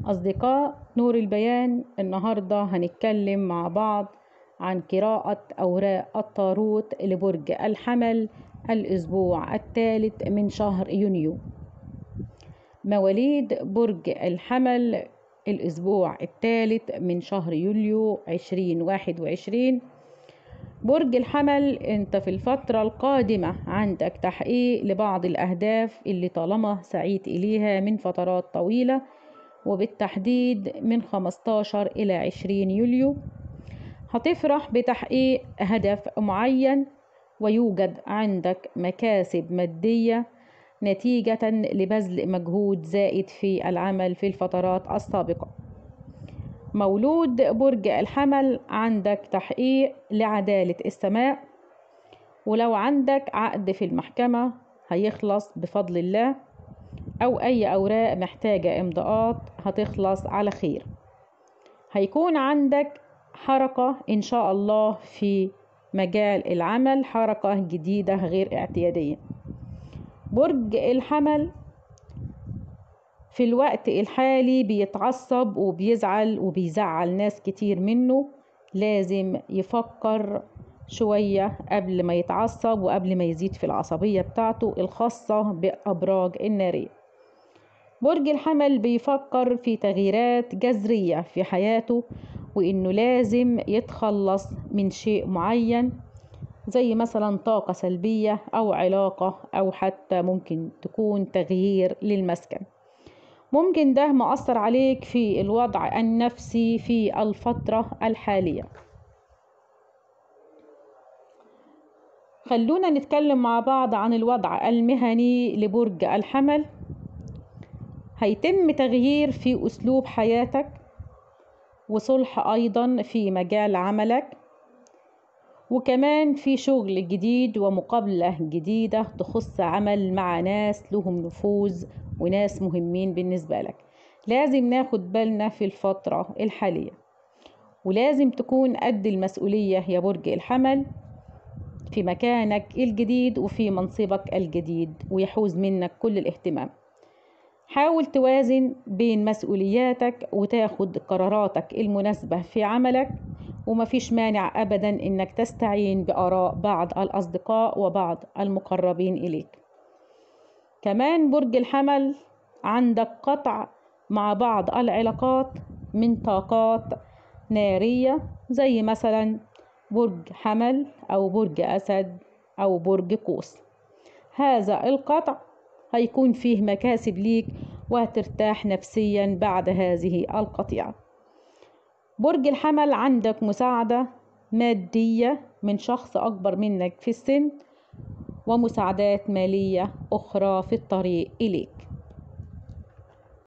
أصدقاء نور البيان النهاردة هنتكلم مع بعض عن قراءة أوراق الطاروت لبرج الحمل الأسبوع الثالث من شهر يونيو مواليد برج الحمل الأسبوع الثالث من شهر يوليو عشرين واحد وعشرين برج الحمل انت في الفترة القادمة عندك تحقيق لبعض الأهداف اللي طالما سعيت إليها من فترات طويلة وبالتحديد من 15 إلى 20 يوليو هتفرح بتحقيق هدف معين ويوجد عندك مكاسب مادية نتيجة لبذل مجهود زائد في العمل في الفترات السابقة مولود برج الحمل عندك تحقيق لعدالة السماء ولو عندك عقد في المحكمة هيخلص بفضل الله أو أي أوراق محتاجة إمضاءات هتخلص على خير هيكون عندك حركة إن شاء الله في مجال العمل حركة جديدة غير اعتيادية برج الحمل في الوقت الحالي بيتعصب وبيزعل وبيزعل ناس كتير منه لازم يفكر شوية قبل ما يتعصب وقبل ما يزيد في العصبية بتاعته الخاصة بأبراج النارية برج الحمل بيفكر في تغييرات جذرية في حياته وإنه لازم يتخلص من شيء معين زي مثلا طاقة سلبية أو علاقة أو حتى ممكن تكون تغيير للمسكن ممكن ده مؤثر عليك في الوضع النفسي في الفترة الحالية خلونا نتكلم مع بعض عن الوضع المهني لبرج الحمل هيتم تغيير في أسلوب حياتك وصلح أيضا في مجال عملك وكمان في شغل جديد ومقابلة جديدة تخص عمل مع ناس لهم نفوذ وناس مهمين بالنسبة لك لازم ناخد بالنا في الفترة الحالية ولازم تكون قد المسؤولية يا برج الحمل في مكانك الجديد وفي منصبك الجديد ويحوز منك كل الاهتمام حاول توازن بين مسؤولياتك وتاخد قراراتك المناسبة في عملك ومفيش مانع أبدا إنك تستعين بآراء بعض الأصدقاء وبعض المقربين إليك كمان برج الحمل عندك قطع مع بعض العلاقات من طاقات نارية زي مثلا برج حمل أو برج أسد أو برج قوس هذا القطع هيكون فيه مكاسب ليك وهترتاح نفسيا بعد هذه القطيعة برج الحمل عندك مساعدة مادية من شخص أكبر منك في السن ومساعدات مالية أخرى في الطريق إليك